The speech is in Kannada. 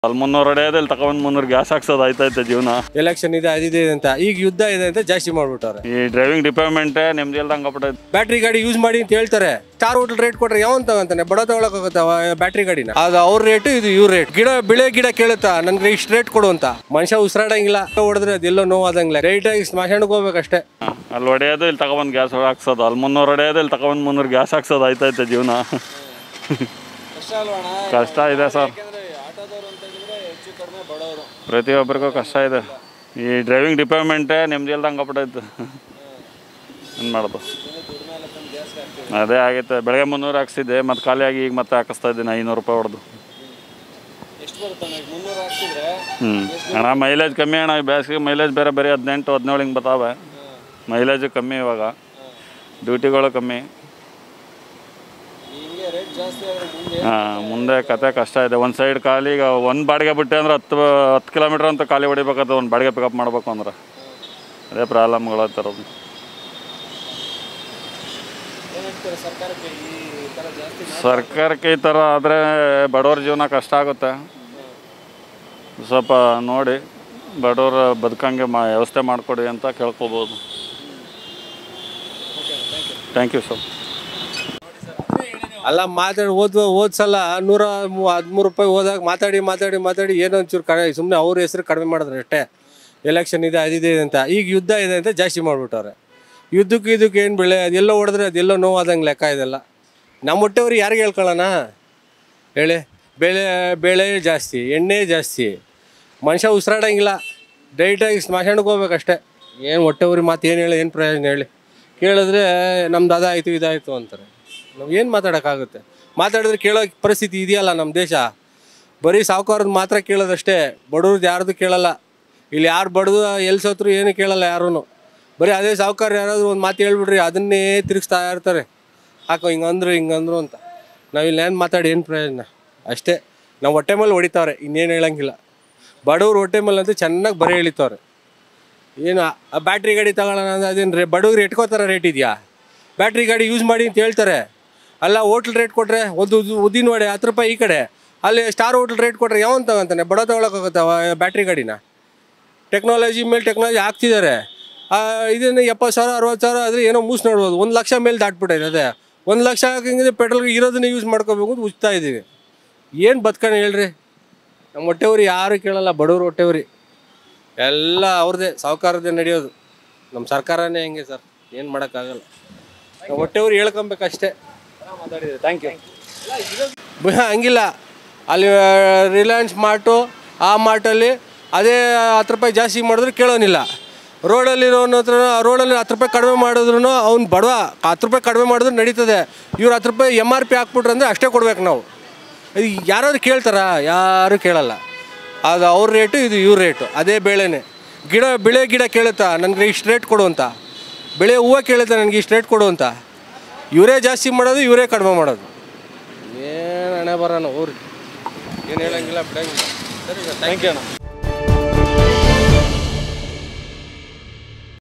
ಅಲ್ಲಿ ಮುನ್ನೂರು ಹೊಡೆಯೋದು ಇಲ್ಲಿ ತಗೊಂಡು ಮುನ್ನೂರು ಗ್ಯಾಸ್ ಹಾಕ್ಸೋದು ಆಯ್ತೈತೆ ಜೀವನ ಎಲೆಕ್ಷನ್ ಇದೆ ಅದಿದೆ ಅಂತ ಈಗ ಯುದ್ಧ ಇದೆ ಅಂತ ಜಾಸ್ತಿ ಮಾಡ್ಬಿಟ್ಟವ್ರೆ ಈ ಡ್ರೈವಿಂಗ್ ಡಿಪಾರ್ಟ್ಮೆಂಟೇ ನಿಮ್ದು ಇಲ್ದಂಗೆ ಆಗ್ಬಿಟ್ಟೈತೆ ಬ್ಯಾಟ್ರಿ ಗಾಡಿ ಯೂಸ್ ಮಾಡಿ ಅಂತ ಹೇಳ್ತಾರೆ ಸ್ಟಾರ್ ಹೋಟೆಲ್ ರೇಟ್ ಕೊಟ್ರೆ ಯಾವನ್ ತಗೊಂತಾನೆ ಬಡ ತಗೊಳಕಾಗುತ್ತೆ ಬ್ಯಾಟ್ರಿ ಗಾಡಿನ ಅದು ಅವ್ರ ರೇಟ್ ಇದು ಇವ್ರ ರೇಟ್ ಗಿಡ ಬಿಳೆ ಗಿಡ ಕೇಳುತ್ತಾ ನನ್ಗೆ ಇಷ್ಟು ರೇಟ್ ಕೊಡು ಅಂತ ಮನುಷ್ಯ ಉಸಿರಾಡಂಗಿಲ್ಲ ಹೊಡೆದ್ರೆ ಅದೆಲ್ಲೋ ನೋವಾದಂಗಿಲ್ಲ ರೈಟ್ ಆಗಿ ಸ್ಮಶಾನಕ್ಕೆ ಹೋಗ್ಬೇಕಷ್ಟೇ ಅಲ್ಲಿ ಹೊಡೆಯೋದು ಇಲ್ಲಿ ತಗೊಂಬಂದು ಗ್ಯಾಸ್ ಹಾಕ್ಸೋದು ಅಲ್ಲಿ ಮುನ್ನೂರು ಹೊಡೆಯೋದು ಇಲ್ಲಿ ತಗೊಂಬಂದು ಮುನ್ನೂರು ಗ್ಯಾಸ್ ಹಾಕ್ಸೋದು ಆಯ್ತೈತೆ ಜೀವನ ಕಷ್ಟ ಇದೆ ಸರ್ ಪ್ರತಿಯೊಬ್ಬರಿಗೂ ಕಷ್ಟ ಇದೆ ಈ ಡ್ರೈವಿಂಗ್ ಡಿಪಾರ್ಟ್ಮೆಂಟೇ ನಿಮ್ದು ಇಲ್ದಂಗೆ ಆಗ್ಬಿಟ್ಟೈತೆ ಏನು ಮಾಡೋದು ಅದೇ ಆಗೈತೆ ಬೆಳಗ್ಗೆ ಮುನ್ನೂರು ಹಾಕ್ಸಿದ್ದೆ ಮತ್ತು ಖಾಲಿಯಾಗಿ ಈಗ ಮತ್ತೆ ಹಾಕಿಸ್ತಾ ಇದ್ದೀನಿ ಐನೂರು ರೂಪಾಯಿ ಹೊಡೆದು ಹ್ಞೂ ಅಣ್ಣ ಮೈಲೇಜ್ ಕಮ್ಮಿ ಅಣ್ಣ ಈ ಬೇಸಿಗೆ ಮೈಲೇಜ್ ಬೇರೆ ಬರೀ ಹದಿನೆಂಟು ಹದಿನೇಳು ಹಿಂಗೆ ಬರ್ತಾವೆ ಮೈಲೇಜು ಕಮ್ಮಿ ಇವಾಗ ಡ್ಯೂಟಿಗಳು ಕಮ್ಮಿ ಹಾಂ ಮುಂದೆ ಕತೆ ಕಷ್ಟ ಇದೆ ಒಂದು ಸೈಡ್ ಖಾಲಿ ಈಗ ಒಂದು ಬಾಡಿಗೆ ಬಿಟ್ಟೆ ಅಂದ್ರೆ ಹತ್ತು ಹತ್ತು ಕಿಲೋಮೀಟ್ರ್ ಅಂತ ಖಾಲಿ ಹೊಡಿಬೇಕಾಗ್ತದೆ ಒಂದು ಬಾಡಿಗೆ ಪಿಕಪ್ ಮಾಡ್ಬೇಕು ಅಂದ್ರೆ ಅದೇ ಪ್ರಾಬ್ಲಮ್ಗಳು ಆಗ್ತಿರೋದು ಸರ್ಕಾರಕ್ಕೆ ಈ ಥರ ಆದರೆ ಬಡವ್ರ ಜೀವನ ಕಷ್ಟ ಆಗುತ್ತೆ ಸ್ವಲ್ಪ ನೋಡಿ ಬಡವ್ರ ಬದುಕಂಗೆ ಮಾ ವ್ಯವಸ್ಥೆ ಮಾಡಿಕೊಡಿ ಅಂತ ಕೇಳ್ಕೊಬೋದು ಥ್ಯಾಂಕ್ ಯು ಸರ್ ಅಲ್ಲ ಮಾತಾಡಿ ಓದ್ ಹೋದ್ ಸಲ ನೂರ ಮೂ- ಹದಿಮೂರು ರೂಪಾಯಿ ಹೋದಾಗ ಮಾತಾಡಿ ಮಾತಾಡಿ ಮಾತಾಡಿ ಏನೋ ಒಂಚೂರು ಕಡಿಮೆ ಸುಮ್ಮನೆ ಅವ್ರ ಹೆಸರು ಕಡಿಮೆ ಮಾಡಿದ್ರು ಅಷ್ಟೇ ಎಲೆಕ್ಷನ್ ಇದೆ ಅದಿದೆ ಅಂತ ಈಗ ಯುದ್ಧ ಇದೆ ಅಂತ ಜಾಸ್ತಿ ಮಾಡ್ಬಿಟ್ಟವ್ರೆ ಯುದ್ಧಕ್ಕೆ ಇದಕ್ಕೆ ಏನು ಬೆಳೆ ಅದೆಲ್ಲೋ ಹೊಡೆದ್ರೆ ಅದೆಲ್ಲೋ ನೋವಾದಂಗೆ ಲೆಕ್ಕ ಇದೆಲ್ಲ ನಮ್ಮ ಹೊಟ್ಟೆವ್ರಿಗೆ ಯಾರಿಗೆ ಹೇಳ್ಕೊಳ್ಳೋಣ ಹೇಳಿ ಬೆಳೆ ಬೆಳೆ ಜಾಸ್ತಿ ಎಣ್ಣೆ ಜಾಸ್ತಿ ಮನುಷ್ಯ ಉಸಿರಾಡಂಗಿಲ್ಲ ಡೈರೆಕ್ಟಾಗಿ ಸ್ಮಶಾನಕ್ಕೆ ಹೋಗ್ಬೇಕಷ್ಟೇ ಏನು ಹೊಟ್ಟೆವ್ರಿ ಮಾತು ಏನು ಹೇಳಿ ಏನು ಪ್ರಯೋಜನ ಹೇಳಿ ಕೇಳಿದ್ರೆ ನಮ್ದು ಅದಾಯಿತು ಇದಾಯಿತು ಅಂತಾರೆ ನಾವು ಏನು ಮಾತಾಡೋಕ್ಕಾಗುತ್ತೆ ಮಾತಾಡಿದ್ರೆ ಕೇಳೋ ಪರಿಸ್ಥಿತಿ ಇದೆಯಲ್ಲ ನಮ್ಮ ದೇಶ ಬರೀ ಸಾವುಕಾರದ್ದು ಮಾತ್ರ ಕೇಳೋದಷ್ಟೇ ಬಡವ್ರದ್ದು ಯಾರ್ದು ಕೇಳಲ್ಲ ಇಲ್ಲಿ ಯಾರು ಬಡ್ದು ಎಲ್ಲಿ ಸೋತ್ರು ಏನು ಕೇಳಲ್ಲ ಯಾರೂ ಬರೀ ಅದೇ ಸಾವುಕಾರ ಯಾರಾದರೂ ಒಂದು ಮಾತು ಹೇಳ್ಬಿಡ್ರಿ ಅದನ್ನೇ ತಿರುಗಿಸ್ತಾ ಇರ್ತಾರೆ ಹಾಕೋ ಹಿಂಗಂದ್ರು ಹಿಂಗಂದ್ರು ಅಂತ ನಾವು ಇಲ್ಲಿ ಏನು ಮಾತಾಡಿ ಏನು ಪ್ರಯೋಜನ ಅಷ್ಟೇ ನಾವು ಹೊಟ್ಟೆ ಮೇಲೆ ಹೊಡಿತಾವ್ರೆ ಇನ್ನೇನು ಹೇಳಂಗಿಲ್ಲ ಬಡವ್ರು ಹೊಟ್ಟೆ ಮೇಲೆ ಅಂತೂ ಚೆನ್ನಾಗಿ ಬರೀ ಎಳಿತಾವ್ರೆ ಏನು ಆ ಬ್ಯಾಟ್ರಿ ಗಾಡಿ ತಗೊಳ್ಳೋಣ ಅಂದ್ರೆ ಅದೇನು ರೇ ಬಡವ್ರು ಎಟ್ಕೋತಾರ ರೇಟ್ ಇದೆಯಾ ಬ್ಯಾಟ್ರಿ ಗಾಡಿ ಯೂಸ್ ಮಾಡಿ ಅಂತ ಹೇಳ್ತಾರೆ ಅಲ್ಲ ಹೋಟ್ಲ್ ರೇಟ್ ಕೊಟ್ಟರೆ ಒಂದು ಉದ್- ಉದ್ದಿನ ವಡೆ ಹತ್ತು ರೂಪಾಯಿ ಈ ಕಡೆ ಅಲ್ಲಿ ಸ್ಟಾರ್ ಹೋಟ್ಲ್ ರೇಟ್ ಕೊಟ್ಟರೆ ಯಾವನ್ ತಗೊಂತಾನೆ ಬಡ ತಗೊಳಕ್ಕಾಗುತ್ತೆ ಬ್ಯಾಟ್ರಿ ಗಾಡಿನ ಟೆಕ್ನಾಲಜಿ ಮೇಲೆ ಟೆಕ್ನಾಲಜಿ ಹಾಕ್ತಿದ್ದಾರೆ ಇದನ್ನು ಎಪ್ಪತ್ತು ಸಾವಿರ ಅರವತ್ತು ಸಾವಿರ ಆದರೆ ಏನೋ ಮೂಸ್ ನೋಡ್ಬೋದು ಒಂದು ಲಕ್ಷ ಮೇಲೆ ದಾಟ್ಬಿಟ್ಟೈತೆ ಅದೇ ಒಂದು ಲಕ್ಷ ಹಾಕಂಗಿದ್ರೆ ಪೆಟ್ರೋಲ್ಗೆ ಇರೋದನ್ನ ಯೂಸ್ ಮಾಡ್ಕೋಬೇಕು ಅಂತ ಉಚ್ತಾ ಇದ್ದೀವಿ ಏನು ಬದುಕಣ ಹೇಳ್ರಿ ನಮ್ಮ ಹೊಟ್ಟೆವ್ರಿ ಯಾರು ಕೇಳಲ್ಲ ಬಡವ್ರು ಹೊಟ್ಟೆವ್ರಿ ಎಲ್ಲ ಅವ್ರದ್ದೇ ಸಾಹುಕಾರದ್ದೇ ನಡೆಯೋದು ನಮ್ಮ ಸರ್ಕಾರನೇ ಹೆಂಗೆ ಸರ್ ಏನು ಮಾಡೋಕ್ಕಾಗಲ್ಲ ನಾವು ಹೊಟ್ಟೆವ್ರು ಹೇಳ್ಕೊಬೇಕಷ್ಟೇ ಥ್ಯಾಂಕ್ ಯು ಬ- ಹಂಗಿಲ್ಲ ಅಲ್ಲಿ ರಿಲಯನ್ಸ್ ಮಾರ್ಟು ಆ ಮಾರ್ಟಲ್ಲಿ ಅದೇ ಹತ್ತು ರೂಪಾಯಿ ಜಾಸ್ತಿ ಮಾಡಿದ್ರು ಕೇಳೋನಿಲ್ಲ ರೋಡಲ್ಲಿರೋನ ಹತ್ರ ರೋಡಲ್ಲಿ ಹತ್ತು ರೂಪಾಯಿ ಕಡಿಮೆ ಮಾಡಿದ್ರು ಅವ್ನು ಬಡವ ಹತ್ತು ರೂಪಾಯಿ ಕಡಿಮೆ ಮಾಡಿದ್ರು ನಡೀತದೆ ಇವ್ರು ಹತ್ತು ರೂಪಾಯಿ ಎಮ್ ಆರ್ ಪಿ ಹಾಕ್ಬಿಟ್ರು ಅಂದರೆ ಅಷ್ಟೇ ಕೊಡ್ಬೇಕು ನಾವು ಇದು ಯಾರಾದ್ರು ಕೇಳ್ತಾರಾ ಯಾರು ಕೇಳಲ್ಲ ಅದು ಅವ್ರ ರೇಟು ಇದು ಇವ್ರ ರೇಟು ಅದೇ ಬೇಳೆನೆ ಗಿಡ ಬಿಳೆ ಗಿಡ ಕೇಳುತ್ತಾ ನನಗೆ ಇಷ್ಟು ರೇಟ್ ಕೊಡು ಅಂತ ಬೆಳೆ ಹೂವು ಕೇಳುತ್ತಾ ನನಗೆ ಇಷ್ಟು ರೇಟ್ ಕೊಡು ಅಂತ ಇವರೇ ಜಾಸ್ತಿ ಮಾಡೋದು ಇವರೇ ಕಡಿಮೆ ಮಾಡೋದು ಏನು ಹಣೆ ಬರೋಣ ಊರಿಗೆ ಏನು ಹೇಳಂಗಿಲ್ಲ ಬಿಡಂಗಿಲ್ಲ ಸರಿ ಥ್ಯಾಂಕ್ ಯು ಅಣ್ಣ